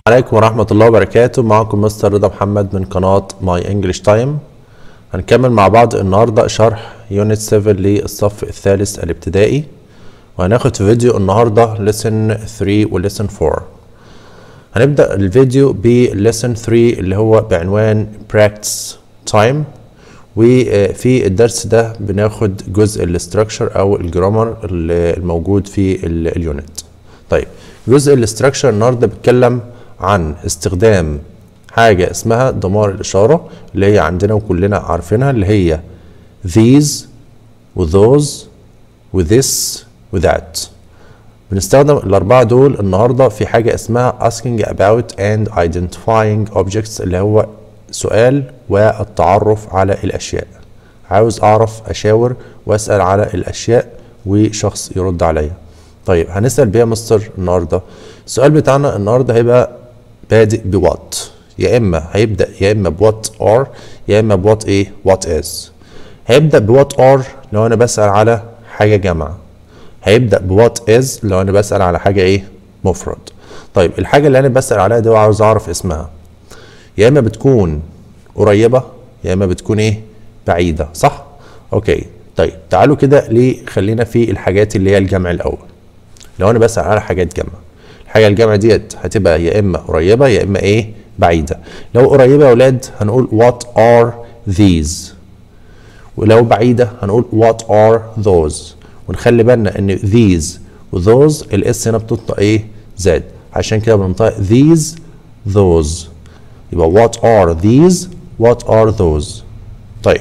عليكم ورحمة الله وبركاته معكم مستر رضا محمد من قناة ماي انجلش تايم هنكمل مع بعض النهاردة شرح يونت 7 للصف الثالث الابتدائي وهناخد في فيديو النهاردة lesson 3 و lesson 4 هنبدأ الفيديو ب lesson 3 اللي هو بعنوان practice time وفي الدرس ده بناخد جزء الاستراكشر او الجرامر الموجود في اليونت طيب جزء الاستراكشر النهارده بيتكلم عن استخدام حاجة اسمها ضمائر الإشارة اللي هي عندنا وكلنا عارفينها اللي هي these و those و this و that بنستخدم الأربعة دول النهاردة في حاجة اسمها asking about and identifying objects اللي هو سؤال والتعرف على الأشياء عاوز أعرف أشاور وأسأل على الأشياء وشخص يرد عليا طيب هنسأل بيها مستر النهاردة السؤال بتاعنا النهاردة هيبقى بادئ بوات يا إما هيبدأ يا إما بوات ار يا إما بوات إيه وات إز هيبدأ بوات ار لو أنا بسأل على حاجة جامعة هيبدأ بوات إز لو أنا بسأل على حاجة إيه مفرد طيب الحاجة اللي أنا بسأل عليها دي وعاوز أعرف اسمها يا اما بتكون قريبه يا اما بتكون ايه بعيده صح اوكي طيب تعالوا كده ليه خلينا في الحاجات اللي هي الجمع الاول لو انا بسال على حاجات جمع الحاجه الجمع ديت هتبقى يا اما قريبه يا اما ايه بعيده لو قريبه يا اولاد هنقول what are these ولو بعيده هنقول what are those ونخلي بالنا ان these و those الاس هنا بتنطق ايه زاد عشان كده بننطق these those يبقى what are these what are those طيب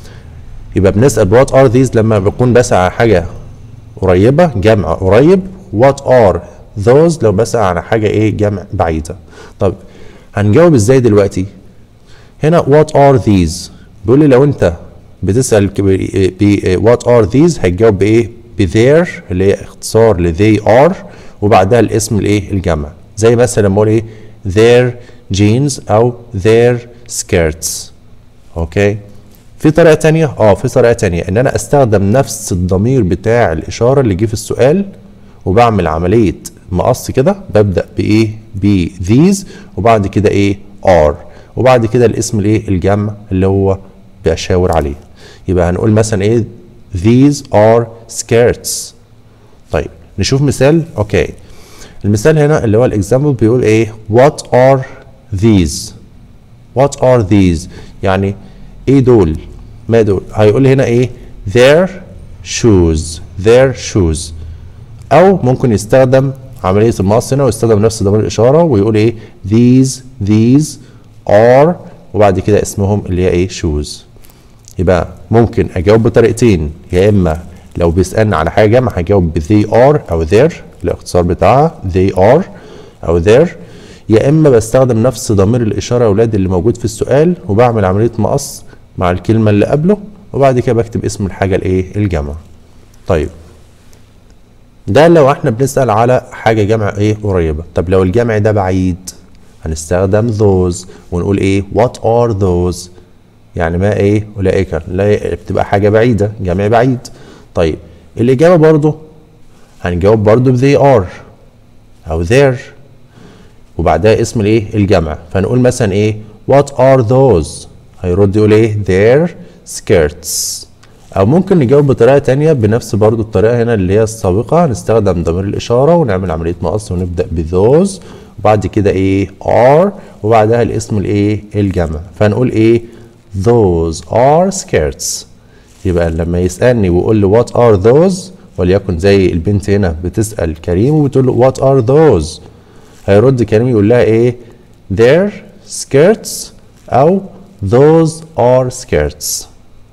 يبقى بنسأل what are these لما بكون بسأل على حاجة قريبة جمع قريب what are those لو بسأل على حاجة ايه جمع بعيدة طب هنجاوب ازاي دلوقتي هنا what are these بيقول لي لو انت بتسأل ب what are these هتجاوب بايه ب their اللي هي اختصار ل they are وبعدها الاسم الايه الجمع زي مثلا لما اقول ايه their jeans او their skirts اوكي في طريقه تانية اه في طريقه تانية ان انا استخدم نفس الضمير بتاع الاشاره اللي جه في السؤال وبعمل عمليه مقص كده ببدا بايه ب these وبعد كده ايه are وبعد كده الاسم الايه الجمع اللي هو بشاور عليه يبقى هنقول مثلا ايه these are skirts طيب نشوف مثال اوكي المثال هنا اللي هو الاكزامبل بيقول ايه what are these what are these يعني ايه دول ما دول هيقول هنا ايه their shoes their shoes او ممكن يستخدم عملية المقص هنا ويستخدم نفس ضمير الإشارة ويقول ايه these these are وبعد كده اسمهم اللي هي ايه shoes يبقى ممكن اجاوب بطريقتين يا اما لو بيسألني على حاجة ما هجاوب ب they are او their الاختصار بتاعها they are او their يا اما بستخدم نفس ضمير الاشاره يا اولاد اللي موجود في السؤال وبعمل عمليه مقص مع الكلمه اللي قبله وبعد كده بكتب اسم الحاجه الايه الجمع طيب ده لو احنا بنسال على حاجه جمع ايه قريبه طب لو الجمع ده بعيد هنستخدم those ونقول ايه what are those يعني ما ايه اولئك لا بتبقى حاجه بعيده جمع بعيد طيب الاجابه برضو هنجاوب برضو ب they are او their وبعدها اسم الايه الجمع فنقول مثلا ايه what are those هيرد يقول ايه their skirts او ممكن نجاوب بطريقه تانية بنفس برضو الطريقه هنا اللي هي السابقه هنستخدم ضمير الاشاره ونعمل عمليه مقص ونبدا ب those وبعد كده ايه are وبعدها الاسم الايه الجمع فنقول ايه those are skirts يبقى لما يسالني ويقول لي what are those وليكن زي البنت هنا بتسال كريم وبتقول له what are those هيرد كريم يقول لها ايه their skirts او those are skirts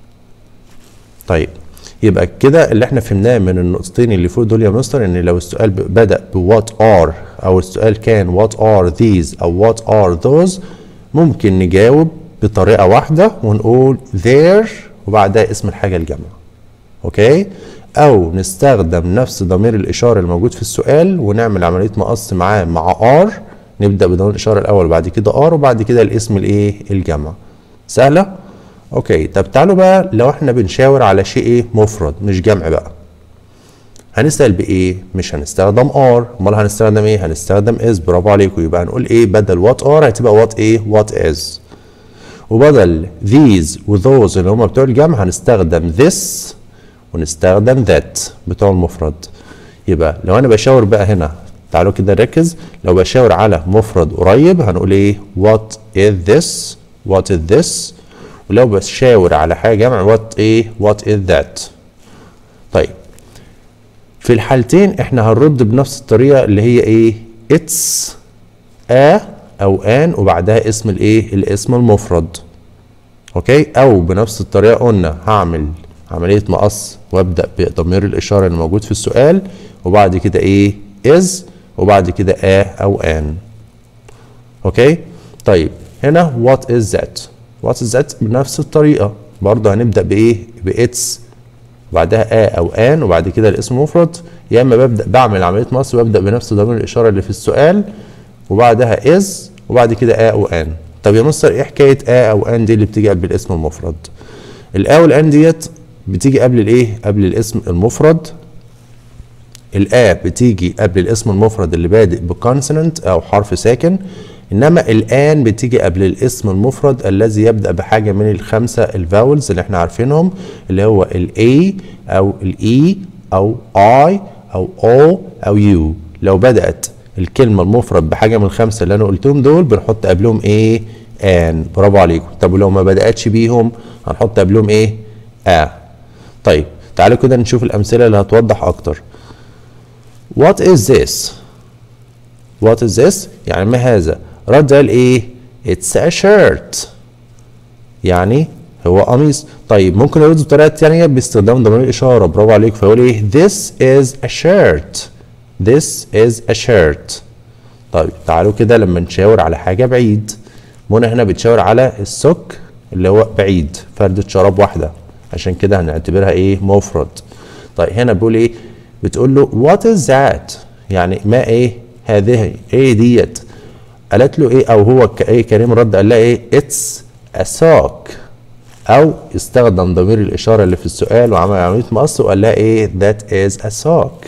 طيب يبقى كده اللي احنا فهمناه من النقطتين اللي فوق دول يا مستر ان لو السؤال بدأ ب what are او السؤال كان what are these او what are those ممكن نجاوب بطريقة واحدة ونقول their وبعدها اسم الحاجة الجمع اوكي او نستخدم نفس ضمير الاشاره الموجود في السؤال ونعمل عمليه مقص معاه مع ار نبدا بضمير الاشاره الاول وبعد كده ار وبعد كده الاسم الايه الجمع سهله اوكي طب تعالوا بقى لو احنا بنشاور على شيء ايه مفرد مش جمع بقى هنسال بايه مش هنستخدم ار امال هنستخدم ايه هنستخدم از برافو عليكم يبقى هنقول ايه بدل وات ار هتبقى وات ايه وات از وبدل these و those اللي هم بتوع الجمع هنستخدم this ونستخدم that بتوع المفرد يبقى لو انا بشاور بقى هنا تعالوا كده نركز لو بشاور على مفرد قريب هنقول ايه what is this what is this ولو بشاور على حاجه جمع what ايه what is that طيب في الحالتين احنا هنرد بنفس الطريقه اللي هي ايه it's a او ان وبعدها اسم الايه الاسم المفرد اوكي او بنفس الطريقه قلنا هعمل عمليه مقص وابدا بضمير الاشاره اللي موجود في السؤال وبعد كده ايه is وبعد كده a او ان اوكي طيب هنا what is that what is that بنفس الطريقه برضه هنبدا بايه بإتس وبعدها a او ان وبعد كده الاسم المفرد يا اما ببدا بعمل عمليه مقص وابدا بنفس ضمير الاشاره اللي في السؤال وبعدها is وبعد كده a او ان طب يا مستر ايه حكايه a او ان دي اللي بتيجي قبل الاسم المفرد الا والان ديت بتيجي قبل الايه قبل الاسم المفرد الآ بتيجي قبل الاسم المفرد اللي بادئ بكونسوننت او حرف ساكن انما الان بتيجي قبل الاسم المفرد الذي يبدا بحاجه من الخمسه الفاولز اللي احنا عارفينهم اللي هو الاي او الاي او اي او او او يو لو بدات الكلمه المفرد بحاجه من الخمسه اللي انا قلتهم دول بنحط قبلهم ايه ان برافو عليكم طب ولو ما بداتش بيهم هنحط قبلهم ايه ا طيب تعالوا كده نشوف الامثله اللي هتوضح اكتر what is this what is this يعني ما هذا رد قال ايه it's a shirt يعني هو قميص طيب ممكن يرد بطريقه تانية باستخدام ضمير الاشاره برافو عليك فيقول ايه this is a shirt this is a shirt طيب تعالوا كده لما نشاور على حاجه بعيد منى هنا بتشاور على السك اللي هو بعيد فردة شراب واحده عشان كده هنعتبرها ايه مفرد طيب هنا بيقول ايه بتقول له what is that يعني ما ايه هذه ايه ديت قالت له ايه او هو ك- ايه كريم رد قال لها ايه it's a sock او استخدم ضمير الاشاره اللي في السؤال وعمل عمليه مقص وقال لها ايه that is a sock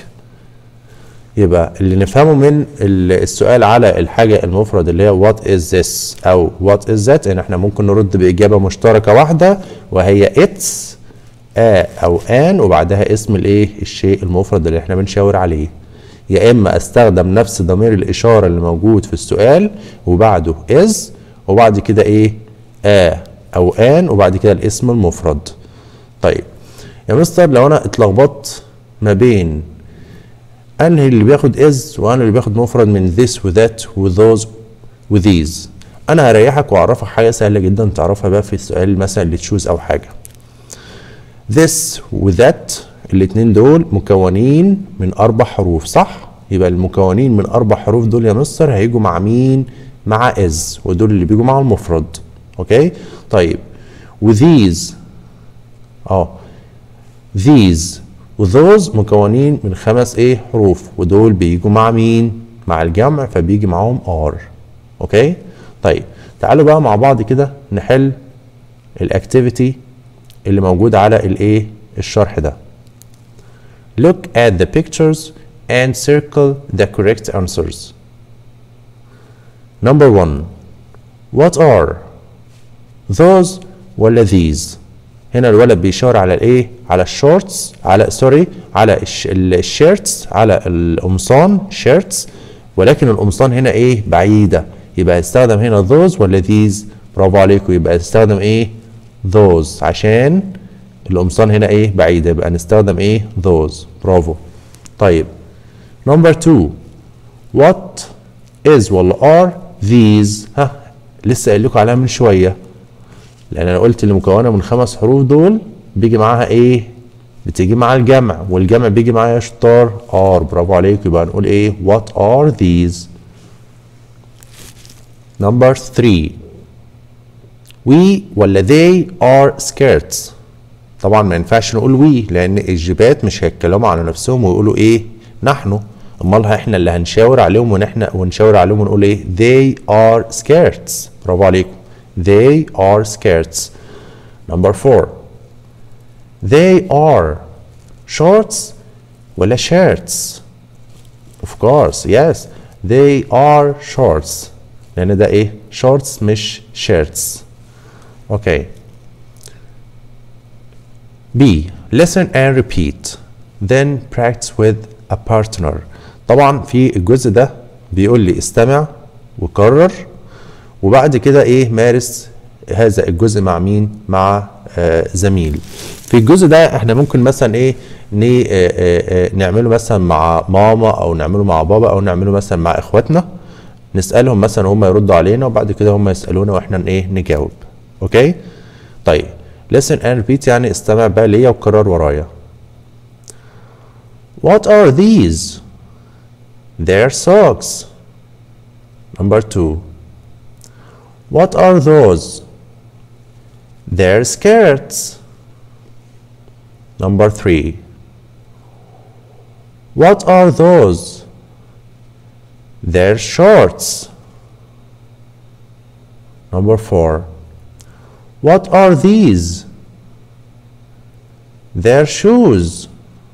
يبقى اللي نفهمه من ال- السؤال على الحاجه المفرد اللي هي what is this او what is that ان احنا ممكن نرد باجابه مشتركه واحده وهي it's a او an وبعدها اسم الايه الشيء المفرد اللي احنا بنشاور عليه يا اما استخدم نفس ضمير الاشاره اللي موجود في السؤال وبعده is وبعد كده ايه a او an وبعد كده الاسم المفرد طيب يا مستر لو انا اتلخبطت ما بين انهي اللي بياخد is وانهي اللي بياخد مفرد من this و that و those و these انا هريحك واعرفك حاجه سهله جدا تعرفها بقى في السؤال مثلا اللي تشوز او حاجه this و that الاتنين دول مكونين من اربع حروف صح يبقى المكونين من اربع حروف دول يا مستر هيجوا مع مين مع is ودول اللي بيجوا مع المفرد اوكي طيب و these اه these و those مكونين من خمس ايه حروف ودول بيجوا مع مين مع الجمع فبيجي معاهم are اوكي طيب تعالوا بقى مع بعض كده نحل الاكتيفيتي اللي موجود على الايه الشرح ده look at the pictures and circle the correct answers number one what are those ولا these هنا الولد بيشاور على الايه على الشورتس على سوري على الش- ال- الشيرتس على القمصان شيرتس ولكن القمصان هنا ايه بعيده يبقى هيستخدم هنا those ولا these برافو عليكم يبقى هيستخدم ايه those عشان القمصان هنا ايه بعيده يبقى نستخدم ايه those برافو طيب number two what is ولا are these ها لسه قايل لكم عليها من شويه لان انا قلت اللي مكونه من خمس حروف دول بيجي معاها ايه بتيجي مع الجمع والجمع بيجي معايا يا شطار ار برافو عليك يبقى نقول ايه what are these number 3 we ولا they are skirts طبعا ما ينفعش نقول وي لان الجبات مش هيتكلموا على نفسهم ويقولوا ايه نحن امال احنا اللي هنشاور عليهم ونحن ونشاور عليهم ونقول ايه they are skirts برافو عليكم they are skirts number four they are shorts ولا shirts of course yes they are shorts لان ده ايه shorts مش shirts okay B listen and repeat then practice with a partner طبعا في الجزء ده بيقول لي استمع وكرر وبعد كده ايه مارس هذا الجزء مع مين مع آه زميل في الجزء ده احنا ممكن مثلا ايه ني آه آه آه نعمله مثلا مع ماما او نعمله مع بابا او نعمله مثلا مع اخواتنا نسالهم مثلا هم يردوا علينا وبعد كده هم يسالونا واحنا ايه نجاوب اوكي طيب listen and repeat يعني استمع بقى ليا وكرر ورايا What are these? They're socks. Number two. What are those? They're skirts. Number three. What are those? They're shorts. Number four. What are these? They're shoes.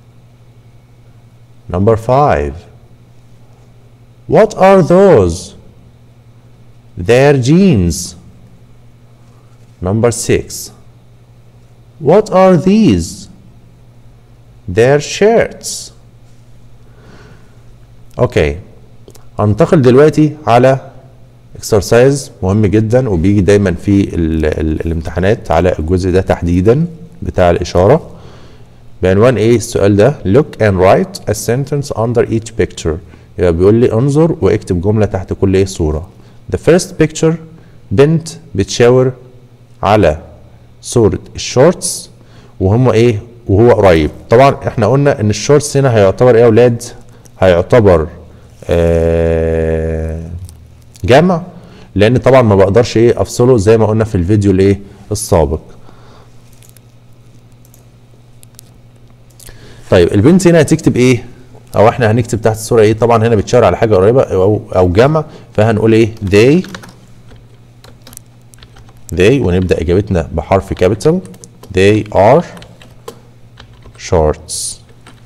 Number five. What are those? They're jeans. Number six. What are these? They're shirts. اوكي هنتقل دلوقتي على اكسرسايز مهم جدا وبيجي دايما في ال ال الامتحانات على الجزء ده تحديدا بتاع الاشاره بعنوان ايه السؤال ده look and write a sentence under each picture يبقى بيقول لي انظر واكتب جمله تحت كل ايه صوره the first picture بنت بتشاور على صوره الشورتس وهم ايه وهو قريب طبعا احنا قلنا ان الشورتس هنا هيعتبر ايه يا اولاد هيعتبر آه جمع لان طبعا ما بقدرش ايه افصله زي ما قلنا في الفيديو الايه السابق طيب البنت هنا هتكتب ايه او احنا هنكتب تحت الصوره ايه طبعا هنا بتشاور على حاجه قريبه او او جمع فهنقول ايه they they ونبدا اجابتنا بحرف كابيتال they are shorts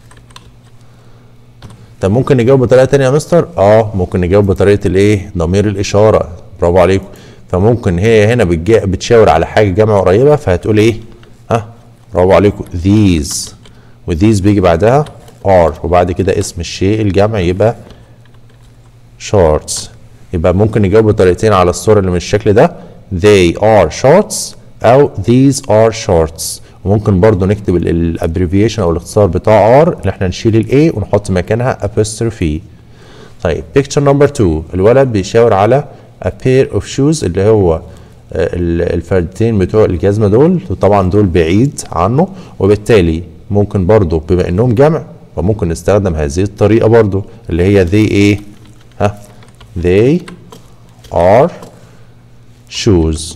طب ممكن نجاوب بطريقه تانية يا مستر اه ممكن نجاوب بطريقه الايه ضمير الاشاره برافو عليكم فممكن هي هنا بتجا بتشاور على حاجه جمع قريبه فهتقول ايه ها برافو عليكم these وذيز بيجي بعدها are وبعد كده اسم الشيء الجمع يبقى shorts يبقى ممكن نجاوب بطريقتين على الصورة اللي من الشكل ده they are shorts أو these are shorts وممكن برضو نكتب الابريفيشن أو الاختصار بتاع are اللي احنا نشيل ال A ونحط مكانها apostrophe طيب picture number two الولد بيشاور على a pair of shoes اللي هو الفردتين بتوع الجزمة دول وطبعا دول بعيد عنه وبالتالي ممكن برضو بما انهم جمع فممكن نستخدم هذه الطريقة برضو اللي هي they ايه ها they are shoes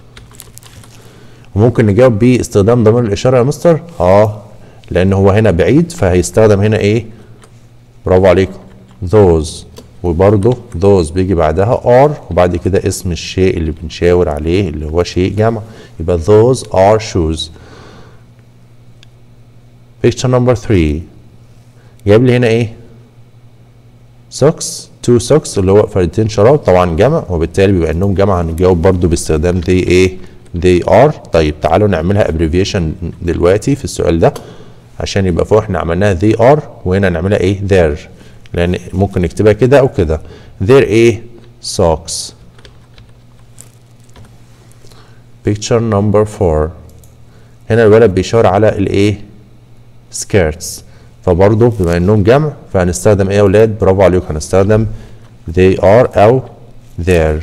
وممكن نجاوب باستخدام ضمير الإشارة يا مستر اه لأن هو هنا بعيد فهيستخدم هنا ايه برافو عليكم those وبرضه those بيجي بعدها are وبعد كده اسم الشيء اللي بنشاور عليه اللي هو شيء جمع يبقى those are shoes picture number 3 جايب لي هنا ايه socks two socks اللي هو فردتين شراب طبعا جمع وبالتالي بيبقى انهم جمع هنجاوب برضو باستخدام they ايه they are طيب تعالوا نعملها abbreviation دلوقتي في السؤال ده عشان يبقى فوق احنا عملناها they are وهنا نعملها ايه their لان ممكن نكتبها كده او كده their ايه socks picture number 4 هنا الولد بيشاور على الايه skirts فبرضه بما انهم جمع فهنستخدم ايه يا اولاد برافو عليكم هنستخدم they are او their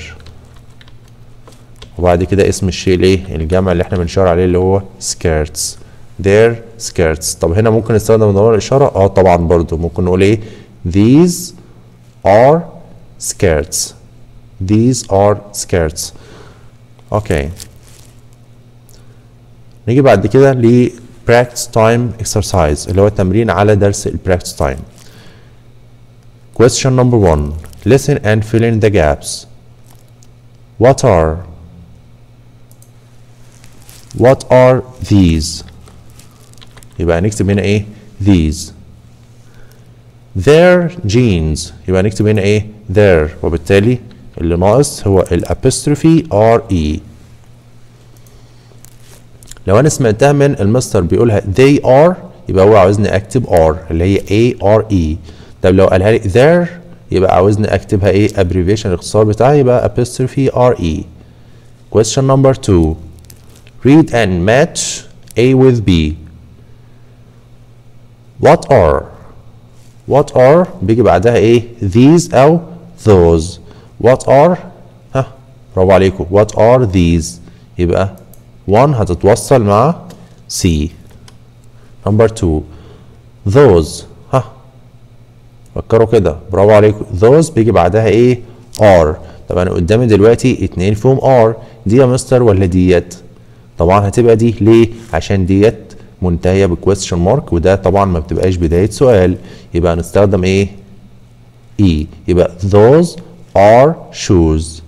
وبعد كده اسم الشيء الايه الجمع اللي احنا بنشاور عليه اللي هو skirts their skirts طب هنا ممكن نستخدم ضمير الاشاره اه طبعا برضه ممكن نقول ايه these are skirts these are skirts اوكي نيجي بعد كده ل practice time exercise اللي هو تمرين على درس ال practice time. Question number one. Listen and fill in the gaps. What are What are these? يبقى هنكتب هنا ايه؟ These. their jeans يبقى نكتب هنا ايه their وبالتالي اللي ناقص هو الابستروفي ار اي لو انا سمعتها من المستر بيقولها they are يبقى هو عاوزني اكتب are اللي هي a r e طب لو قالها لي there يبقى عاوزني اكتبها ايه abbreviation الاختصار بتاعها يبقى apostrophe r e question number two read and match a with b what are what are بيجي بعدها ايه these او those what are ها برافو عليكم what are these يبقى 1 هتتوصل مع C number 2 those ها فكروا كده برافو عليكم those بيجي بعدها ايه are طب انا قدامي دلوقتي اتنين فيهم are دي يا مستر ولا ديت طبعا هتبقى دي ليه عشان ديت منتهيه بكويستشن مارك وده طبعا ما بتبقاش بدايه سؤال يبقى هنستخدم ايه اي يبقى those are shoes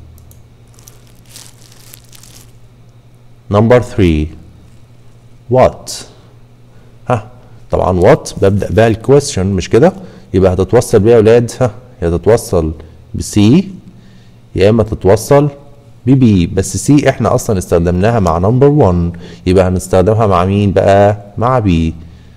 number 3 what ها طبعا what ببدا بها الكويستشن مش كده يبقى هتتوصل بيها يا اولاد ها يا تتوصل بسي يا اما تتوصل ببي بس سي احنا اصلا استخدمناها مع نمبر 1 يبقى هنستخدمها مع مين بقى مع بي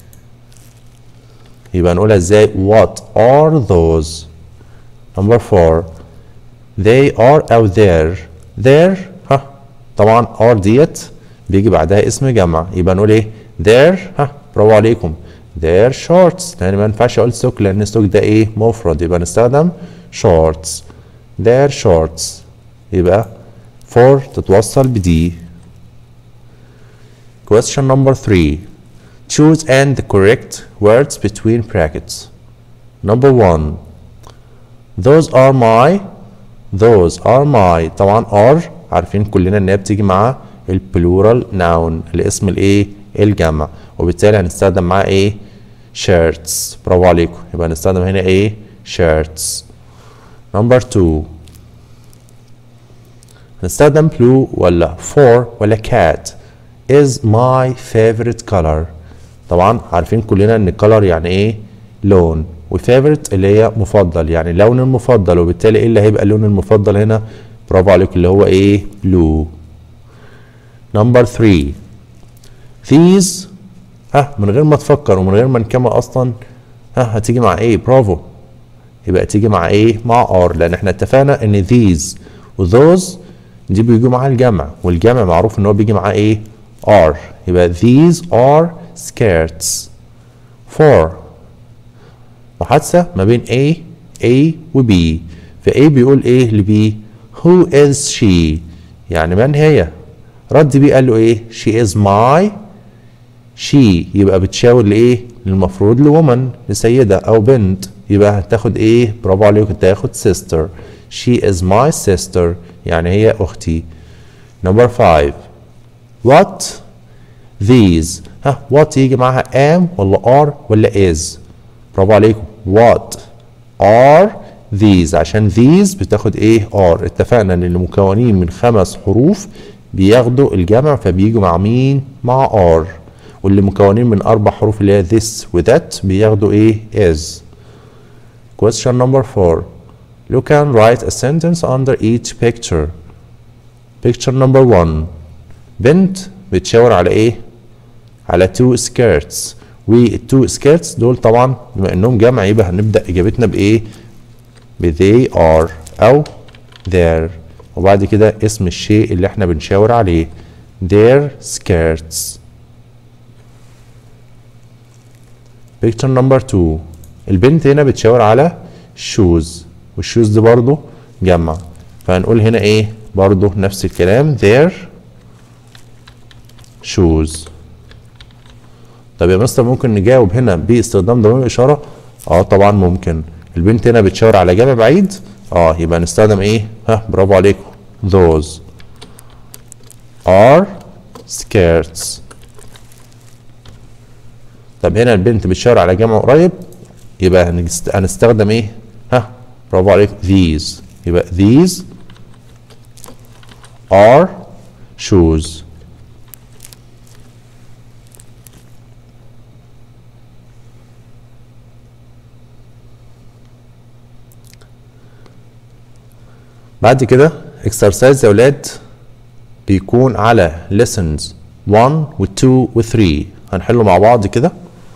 يبقى نقولها ازاي what are those number 4 they are او there there ها طبعا are ديت بيجي بعدها اسم جمع يبقى نقول ايه there ها برافو عليكم their shorts لان ما ينفعش اقول سوك لان السوك ده ايه مفرد يبقى نستخدم shorts their shorts يبقى for تتوصل بدي question number 3 choose and the correct words between brackets number 1 those are my those are my طبعا are عارفين كلنا ان هي بتيجي مع البلورال ناون الاسم الايه الجمع وبالتالي هنستخدم معاه ايه shirts برافو عليكم يبقى هنستخدم هنا ايه shirts number 2 هنستخدم blue ولا for ولا cat is my favorite color طبعا عارفين كلنا ان color يعني ايه لون وفيفورت اللي هي مفضل يعني لون المفضل وبالتالي ايه اللي هيبقى اللون المفضل هنا برافو عليكم اللي هو ايه blue number 3 these ها من غير ما تفكر ومن غير ما نكمل اصلا ها هتيجي مع ايه برافو يبقى تيجي مع ايه مع ار لان احنا اتفقنا ان these و those دي بيجوا مع الجمع والجمع معروف ان هو بيجي مع ايه are يبقى these are skirts four محادثة ما بين A A و B ف A بيقول ايه ل B who is she يعني من هي رد B قال له ايه she is my she يبقى بتشاور لايه للمفروض لومن لسيدة او بنت يبقى هتاخد ايه برافو عليك تاخد sister she is my sister يعني هي اختي number five what these ها what يجي معاها am ولا are ولا is برافو عليكم what are these عشان these بتاخد ايه are اتفقنا ان المكونين من خمس حروف بياخدوا الجمع فبيجوا مع مين مع are واللي مكونين من اربع حروف اللي هي this و that بياخدوا ايه is question number four you can write a sentence under each picture picture number one بنت بتشاور على ايه على two skirts والتو skirts دول طبعا بما انهم جمع يبقى هنبدا اجابتنا بايه ب they are او their وبعد كده اسم الشيء اللي احنا بنشاور عليه their skirts picture number two البنت هنا بتشاور على shoes والشوز دي برضو جمع فهنقول هنا ايه برضو نفس الكلام their shoes طب يا مستر ممكن نجاوب هنا باستخدام ضمير الاشاره اه طبعا ممكن البنت هنا بتشاور على جمع بعيد اه يبقى نستخدم ايه ها برافو عليكم those are skirts طب هنا البنت بتشاور على جمع قريب يبقى هنست- هنستخدم ايه ها برافو عليكم these يبقى these are shoes بعد كده exercise يا ولاد بيكون على lessons 1 و 2 و 3 هنحله مع بعض كده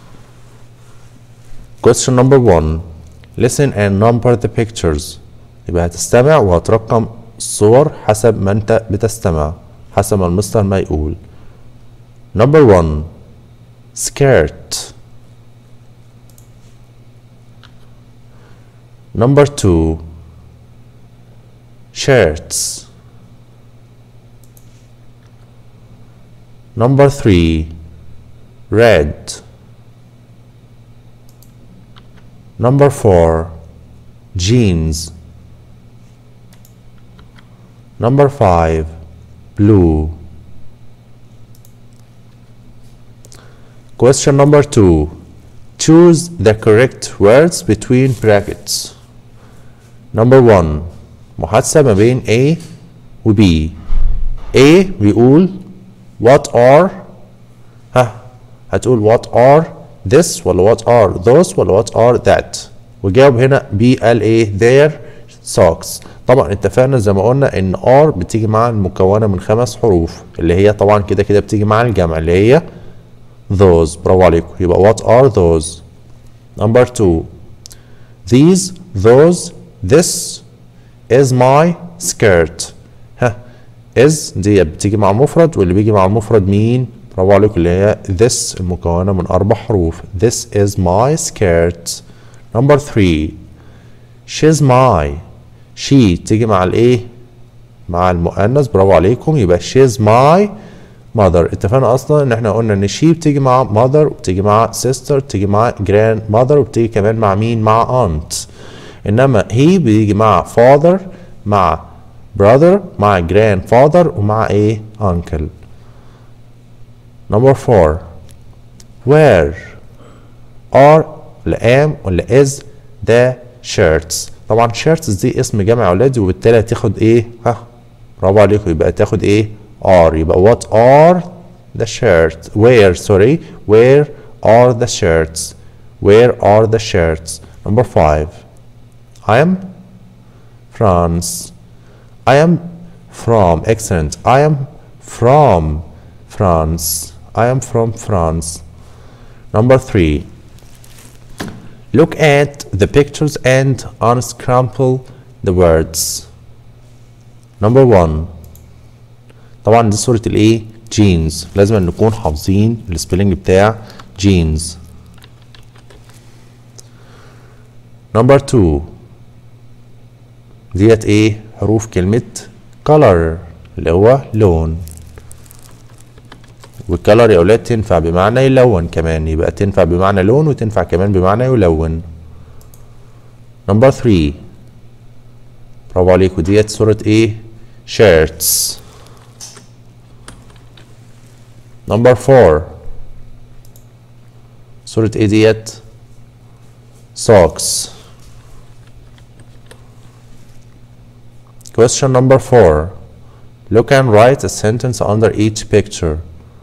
question number 1 listen and number the pictures يبقى هتستمع وهترقم الصور حسب ما انت بتستمع حسب ما المستر ما يقول number 1 skirt number 2 shirts number 3 red number 4 jeans number 5 blue question number 2 choose the correct words between brackets number 1 محادثة ما بين A و B A بيقول what are ها هتقول what are this ولا what are those ولا what are that وجاوب هنا B قال ايه their socks طبعا اتفقنا زي ما قلنا ان are بتيجي مع المكونة من خمس حروف اللي هي طبعا كده كده بتيجي مع الجمع اللي هي those برافو عليكم يبقى what are those number two these those this is my skirt ها is دي بتيجي مع المفرد واللي بيجي مع المفرد مين برافو عليكم اللي هي this المكونة من أربع حروف this is my skirt number three she's my she تيجي مع الايه مع المؤنث برافو عليكم يبقى she's my mother اتفقنا اصلا ان احنا قلنا ان she بتيجي مع mother وبتيجي مع sister بتيجي مع grandmother وبتيجي كمان مع مين مع aunt انما he بيجي مع father مع brother مع grandfather ومع ايه uncle number four where are ولا am ولا is the shirts طبعا shirts دي اسم جمع اولادي وبالتالي هتاخد ايه ها برافو عليكم يبقى تاخد ايه are يبقى what are the shirts where sorry where are the shirts where are the shirts number five I am France I am from excellent I am from France I am from France number three look at the pictures and unscramble the words number one طبعا دي صورة الايه جينز لازم نكون حافظين السبيلنج بتاع جينز نمبر 2 ديت ايه حروف كلمة color اللي هو لون والكلر يا اولاد تنفع بمعنى يلون كمان يبقى تنفع بمعنى لون وتنفع كمان بمعنى يلون نمبر 3 برافو عليكم ديت صورة ايه shirts نمبر 4 صورة ايه ديت socks question number 4 look and write a sentence under each picture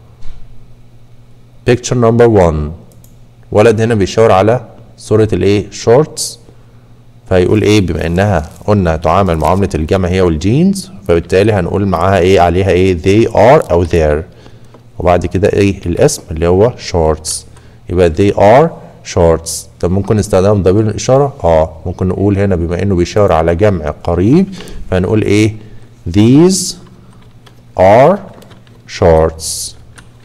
picture number 1 ولد هنا بيشاور على صورة الايه shorts فيقول ايه بما انها قلنا تعامل معاملة الجمع هي والجينز فبالتالي هنقول معاها ايه عليها ايه they are او their وبعد كده ايه الاسم اللي هو shorts يبقى they are shorts طب ممكن نستخدم ضمير الاشاره اه ممكن نقول هنا بما انه بيشاور على جمع قريب فنقول ايه these are shorts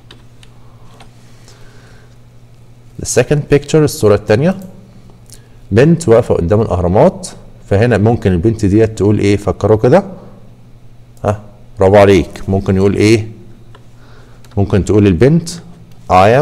the second picture الصوره الثانيه بنت واقفه قدام الاهرامات فهنا ممكن البنت ديت تقول ايه فكروا كده ها برافو عليك ممكن يقول ايه ممكن تقول البنت I am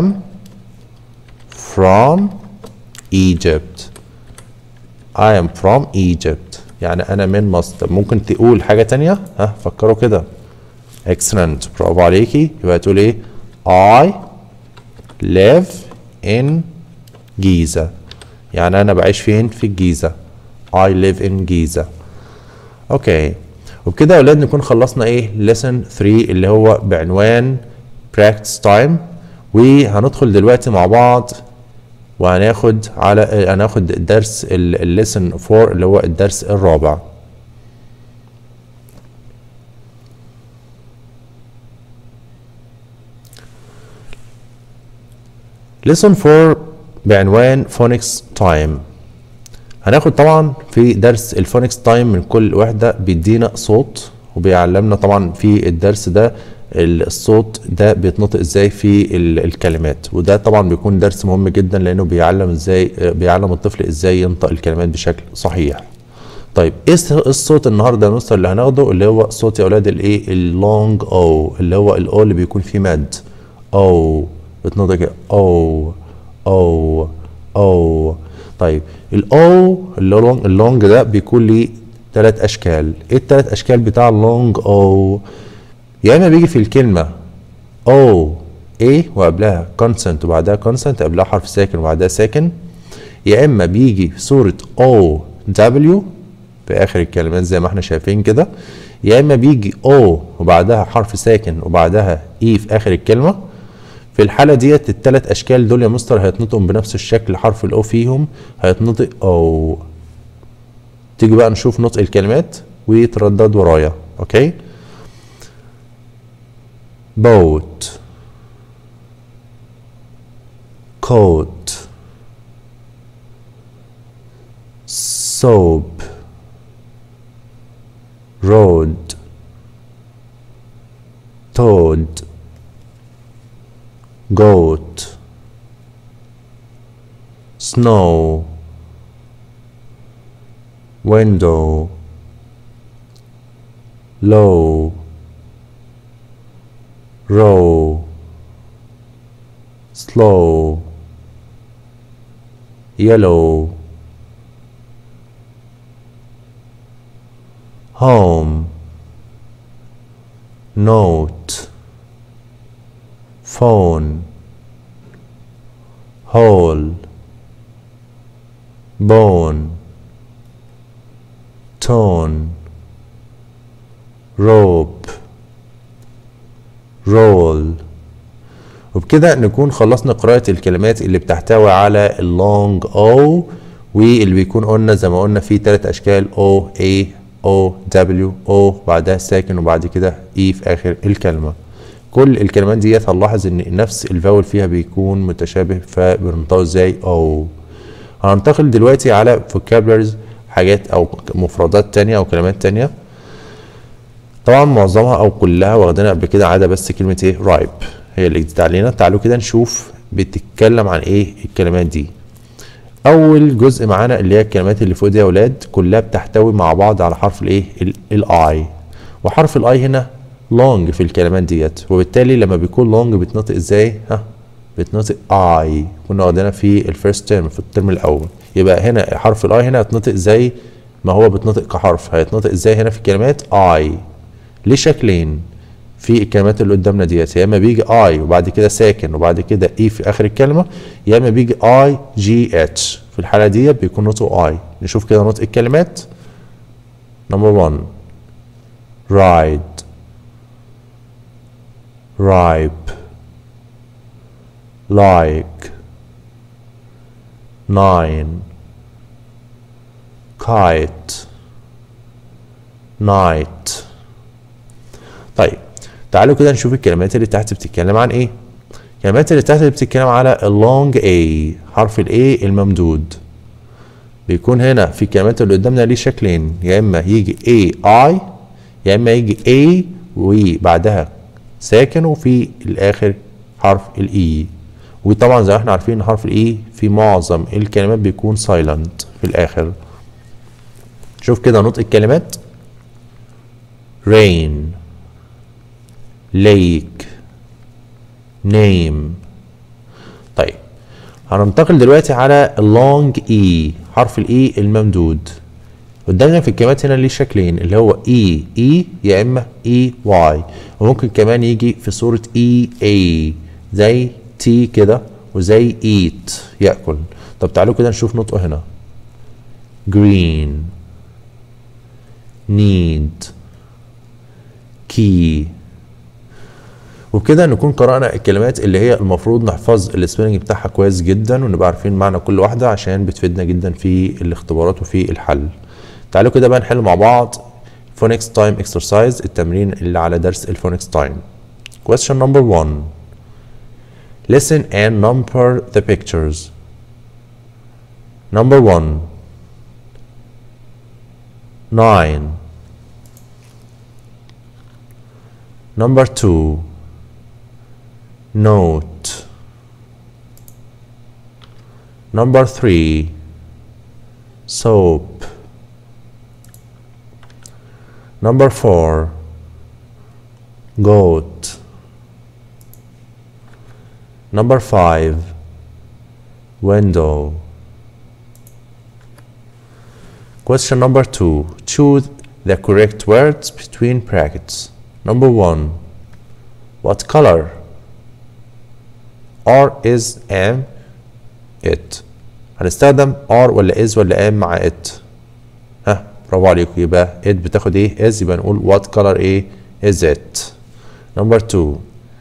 from Egypt I am from Egypt يعني أنا من مصر طب ممكن تقول حاجة تانية ها فكروا كده excellent برافو عليكي يبقى تقول ايه I live in جيزة يعني أنا بعيش فين في الجيزة I live in جيزة اوكي وبكده يا اولاد نكون خلصنا ايه lesson 3 اللي هو بعنوان practice time وهندخل دلوقتي مع بعض وهناخد على هناخد درس الليسن 4 اللي هو الدرس الرابع lesson 4 بعنوان phonics time هناخد طبعا في درس الفونكس تايم من كل وحدة بيدينا صوت وبيعلمنا طبعا في الدرس ده الصوت ده بيتنطق ازاي في الكلمات وده طبعا بيكون درس مهم جدا لانه بيعلم ازاي بيعلم الطفل ازاي ينطق الكلمات بشكل صحيح طيب ايه الصوت النهارده يا مستر اللي هناخده اللي هو صوت يا اولاد الايه اللونج او اللي هو الاو اللي بيكون فيه مد او بتنطق كده او او او طيب الاو اللونج اللونج ده بيكون ليه ثلاث اشكال ايه الثلاث اشكال بتاع اللونج او يا اما بيجي في الكلمه او ايه وقبلها كونسنت وبعدها كونسنت قبلها حرف ساكن وبعدها ساكن يا اما بيجي في صوره او دبليو في اخر الكلمات زي ما احنا شايفين كده يا اما بيجي او وبعدها حرف ساكن وبعدها اي في اخر الكلمه في الحاله ديت الثلاث اشكال دول يا مستر هيتنطقوا بنفس الشكل حرف الاو فيهم هيتنطق او تيجي بقى نشوف نطق الكلمات ويتردد ورايا اوكي boat coat soap road toad goat snow window low row slow yellow home note phone hole bone tone rope roll وبكده نكون خلصنا قراءة الكلمات اللي بتحتوي على اللونج او واللي بيكون قلنا زي ما قلنا في ثلاث اشكال او اي او دبليو او بعدها ساكن وبعد كده اي في اخر الكلمة كل الكلمات ديت هنلاحظ ان نفس الفاول فيها بيكون متشابه فبننطقه ازاي او هننتقل دلوقتي على vocabularies حاجات او مفردات تانية او كلمات تانية طبعا معظمها او كلها واخدينها قبل كده عاده بس كلمه ايه رايب هي اللي جديده علينا تعالوا كده نشوف بتتكلم عن ايه الكلمات دي اول جزء معانا اللي هي الكلمات اللي فوق دي يا اولاد كلها بتحتوي مع بعض على حرف الايه الاي وحرف الاي هنا لونج في الكلمات ديت وبالتالي لما بيكون لونج بتنطق ازاي ها بتنطق اي كنا واخدينها في الفيرست تيرم في الترم الاول يبقى هنا حرف الاي هنا هتنطق زي ما هو بتنطق كحرف هيتنطق ازاي هنا في الكلمات اي ليه شكلين في الكلمات اللي قدامنا ديت يا اما بيجي اي وبعد كده ساكن وبعد كده اي في اخر الكلمه يا اما بيجي اي جي اتش في الحاله ديت بيكون نطقه اي نشوف كده نطق الكلمات نمبر 1 ride ripe like nine kite night طيب تعالوا كده نشوف الكلمات اللي تحت بتتكلم عن ايه الكلمات اللي تحت بتتكلم على اللونج اي حرف الاي الممدود بيكون هنا في الكلمات اللي قدامنا ليه شكلين يا اما يجي اي اي يا اما يجي اي وبعدها ساكن وفي الاخر حرف الاي وطبعا زي ما احنا عارفين حرف الاي في معظم الكلمات بيكون سايلنت في الاخر شوف كده نطق الكلمات rain lake name طيب هننتقل دلوقتي على اللونج اي حرف الاي الممدود قدامنا في الكلمات هنا ليه شكلين اللي هو اي اي يا اما اي واي وممكن كمان يجي في صورة اي اي زي تي كده وزي ايت ياكل طب تعالوا كده نشوف نطقه هنا green need key وبكده نكون قرأنا الكلمات اللي هي المفروض نحفظ السبيلنج بتاعها كويس جدا ونبقى عارفين معنى كل واحدة عشان بتفيدنا جدا في الاختبارات وفي الحل تعالوا كده بقى نحل مع بعض phonics time exercise التمرين اللي على درس الفونكس تايم question number one listen and number the pictures number one nine number two note number three soap number four goat number five window question number two choose the correct words between brackets number one what color are is am it هنستخدم are ولا is ولا am مع it ها برافو عليكم يبقى it بتاخد ايه is يبقى نقول what color ايه is it number two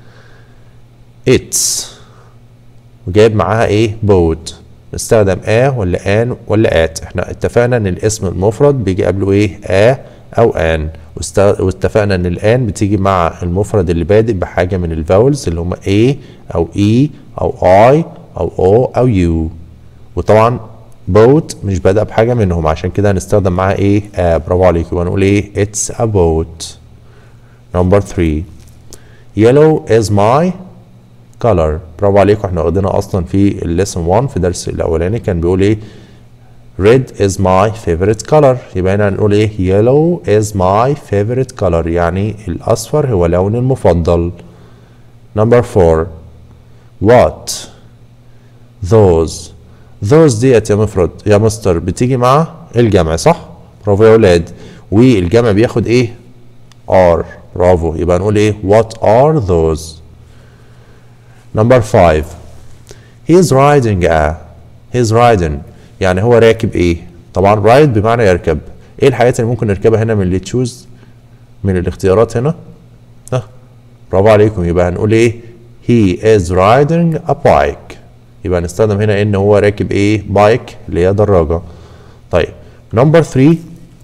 it's وجايب معاها ايه boat نستخدم a ولا an ولا at احنا اتفقنا ان الاسم المفرد بيجي قبله ايه a او an واتفقنا ان الان بتيجي مع المفرد اللي بادئ بحاجه من الفاولز اللي هم a او e او i او o او u وطبعا boat مش بادئ بحاجه منهم عشان كده هنستخدم معاها ايه آه برافو عليكم يبقى نقول ايه it's a boat number 3 yellow is my color برافو عليكم احنا واخدينها اصلا في الليسن 1 في الدرس الاولاني كان بيقول ايه red is my favorite color يبقى هنا هنقول ايه yellow is my favorite color يعني الاصفر هو لوني المفضل number 4 what those those ديت يا مفرد يا مستر بتيجي مع الجمع صح برافو يا ولاد والجمع بياخد ايه are برافو يبقى نقول ايه what are those number 5 he's riding a he's riding يعني هو راكب ايه طبعا رايد بمعنى يركب ايه الحاجات اللي ممكن نركبها هنا من اللي تشوز من الاختيارات هنا ها برافو عليكم يبقى هنقول ايه he is riding a bike يبقى نستخدم هنا ان هو راكب ايه بايك اللي هي دراجة طيب number 3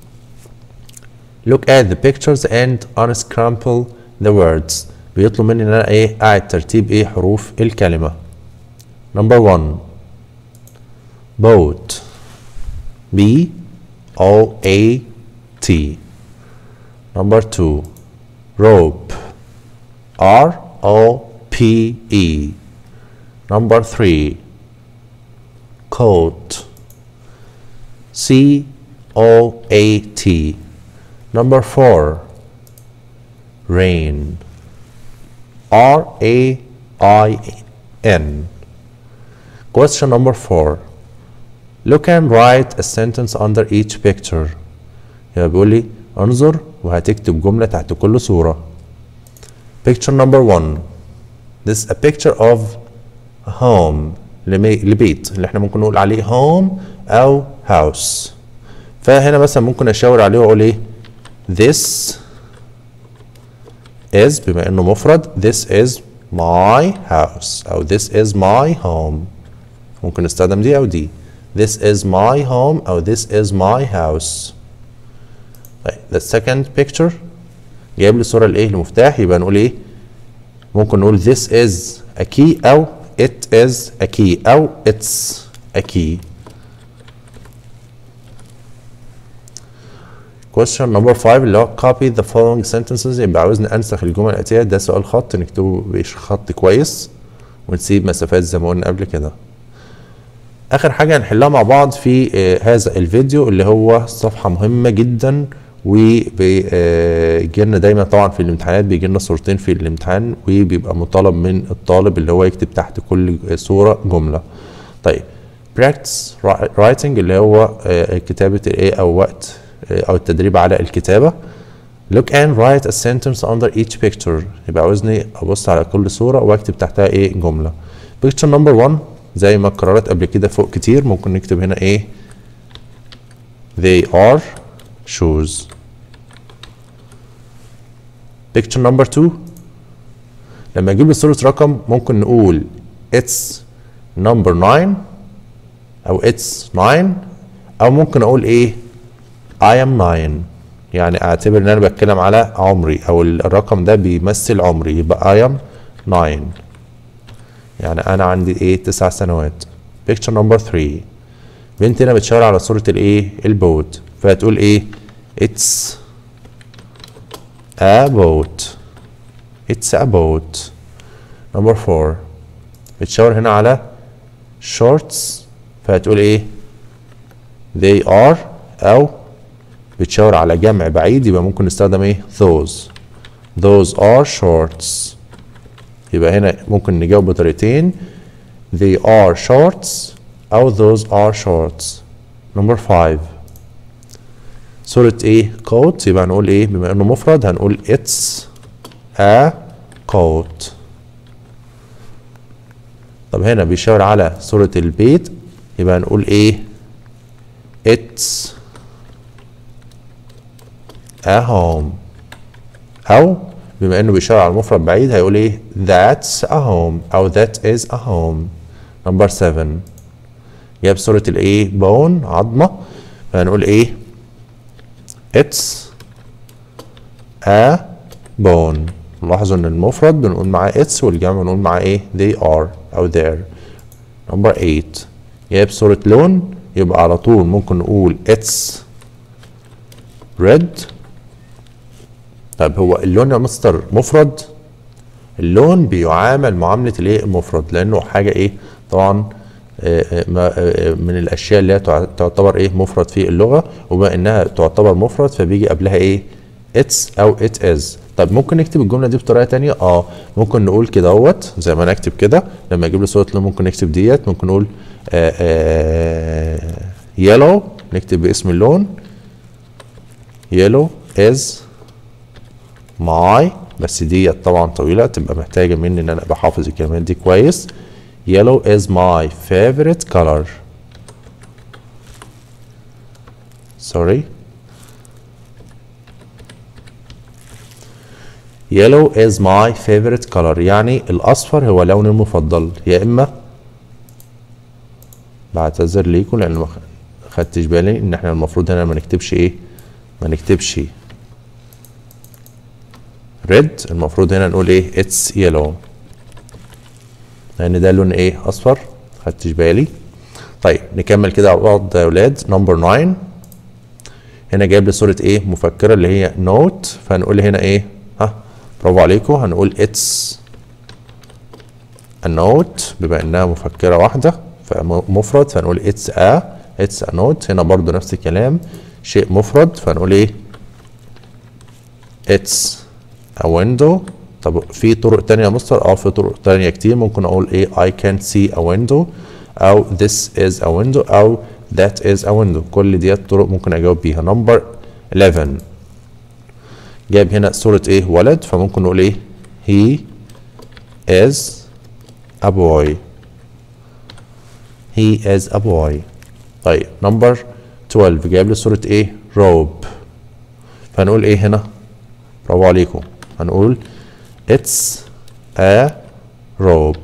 look at the pictures and unscramble the words بيطلب مني ان انا ايه اعد ترتيب ايه حروف الكلمة number 1 boat B O A T number 2 rope R O P E number 3 coat C O A T number 4 rain R A I N question number 4 Look and write a sentence under each picture. يبقى بيقول لي انظر وهتكتب جملة تحت كل صورة. Picture number one. This is a picture of a home لبيت اللي احنا ممكن نقول عليه home أو house. فهنا مثلا ممكن أشاور عليه وأقول إيه؟ This is بما إنه مفرد this is my house أو this is my home. ممكن نستخدم دي أو دي. This is my home أو this is my house. طيب the second picture جايب لي الصورة الإيه المفتاح يبقى نقول إيه؟ ممكن نقول this is a key أو it is a key أو it's a key. Question number 5 اللي هو copy the following sentences يبقى عاوزني أنسخ الجمل الآتية ده سؤال خط نكتبه بخط كويس ونسيب مسافات زي ما قلنا قبل كده. اخر حاجه هنحلها مع بعض في آه هذا الفيديو اللي هو صفحه مهمه جدا وبيجي لنا دايما طبعا في الامتحانات بيجي لنا صورتين في الامتحان وبيبقى مطالب من الطالب اللي هو يكتب تحت كل صوره جمله طيب practice writing اللي هو آه كتابه الايه او وقت آه او التدريب على الكتابه look and write a sentence under each picture يبقى عاوزني ابص على كل صوره واكتب تحتها ايه جمله picture number 1 زي ما اتكررت قبل كده فوق كتير ممكن نكتب هنا ايه they are shoes picture number two لما اجيب لي صورة رقم ممكن نقول it's number nine او it's nine او ممكن اقول ايه I am nine يعني اعتبر ان انا بتكلم على عمري او الرقم ده بيمثل عمري يبقى I am nine يعني انا عندي ايه تسع سنوات picture number 3 بنت هنا بتشاور على صورة الايه البوت فهتقول ايه it's a boat it's a boat number 4 بتشاور هنا على shorts فهتقول ايه they are او بتشاور على جمع بعيد يبقى ممكن نستخدم ايه those those are shorts يبقى هنا ممكن نجاوب بطريقتين they are shorts أو those are shorts number five صورة ايه coat يبقى هنقول ايه بما انه مفرد هنقول it's a coat طب هنا بيشاور على صورة البيت يبقى هنقول ايه it's a home أو بما إنه بيشاور على المفرد بعيد هيقول إيه that's a home أو that is a home number seven جاب صورة الإيه bone عظمة فهنقول إيه it's a bone لاحظوا إن المفرد بنقول معاه it's والجمع بنقول معاه إيه they are أو their number eight جاب صورة لون يبقى على طول ممكن نقول it's red طيب هو اللون يا مستر مفرد اللون بيعامل معاملة الايه المفرد لانه حاجة ايه طبعا آه، ما- آه، من الاشياء اللي هي تع- تعتبر ايه مفرد في اللغة وبما انها تعتبر مفرد فبيجي قبلها ايه اتس او ات از طب ممكن نكتب الجملة دي بطريقة تانية اه ممكن نقول كده اهوت زي ما انا اكتب كده لما اجيب لي صورة لون ممكن نكتب ديت ممكن نقول يلو نكتب باسم اللون يلو از ماي بس ديت طبعا طويلة تبقى محتاجة مني ان انا ابقى حافظ الكلمات دي كويس yellow is my favorite color sorry yellow is my favorite color يعني الاصفر هو لوني المفضل يا اما بعتذر ليكم لان ما خدتش بالي ان احنا المفروض هنا ما نكتبش ايه ما نكتبش ريد المفروض هنا نقول ايه اتس يلو لان ده لون ايه اصفر خدتش بالي طيب نكمل كده مع بعض يا اولاد نمبر 9 هنا جايب لي صوره ايه مفكره اللي هي نوت فهنقول هنا ايه ها برافو عليكم هنقول اتس a note بما انها مفكره واحده فمفرد فنقول اتس a اتس a note هنا برضو نفس الكلام شيء مفرد فنقول ايه اتس a window طب في طرق تانية يا مستر اه في طرق تانية كتير ممكن اقول ايه I can see a window او this is a window او that is a window كل ديت طرق ممكن اجاوب بيها نمبر 11 جايب هنا صورة ايه ولد فممكن نقول ايه he is a boy he is a boy طيب نمبر 12 جايب لي صورة ايه robe فهنقول ايه هنا برافو عليكم هنقول it's a robe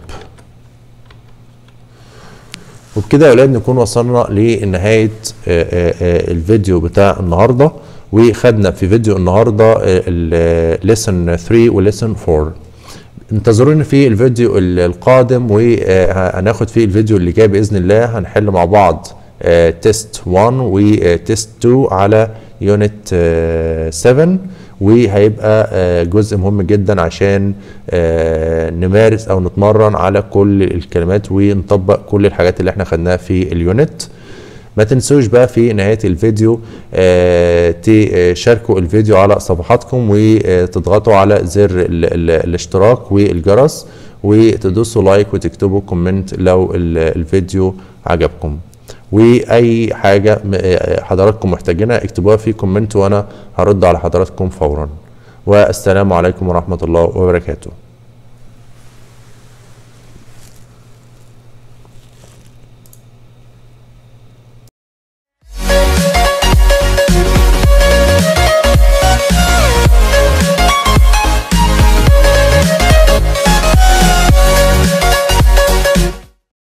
وبكده يا اولاد نكون وصلنا لنهايه آه، آه، آه، الفيديو بتاع النهارده وخدنا في فيديو النهارده الليسن 3 وليسن 4 انتظروني في الفيديو ال- القادم وهناخد فيه الفيديو اللي جاي باذن الله هنحل مع بعض تيست 1 وتيست 2 على يونت 7 وهيبقى آه، جزء مهم جدا عشان آه، نمارس او نتمرن على كل الكلمات ونطبق كل الحاجات اللي احنا خدناها في اليونت ما تنسوش بقى في نهاية الفيديو آه، تشاركوا الفيديو على صفحاتكم وتضغطوا على زر ال ال الاشتراك والجرس وتدوسوا لايك وتكتبوا كومنت لو ال- الفيديو عجبكم واي حاجة م- آه، حضراتكم محتاجينها اكتبوها في كومنت وانا هرد على حضراتكم فورا والسلام عليكم ورحمة الله وبركاته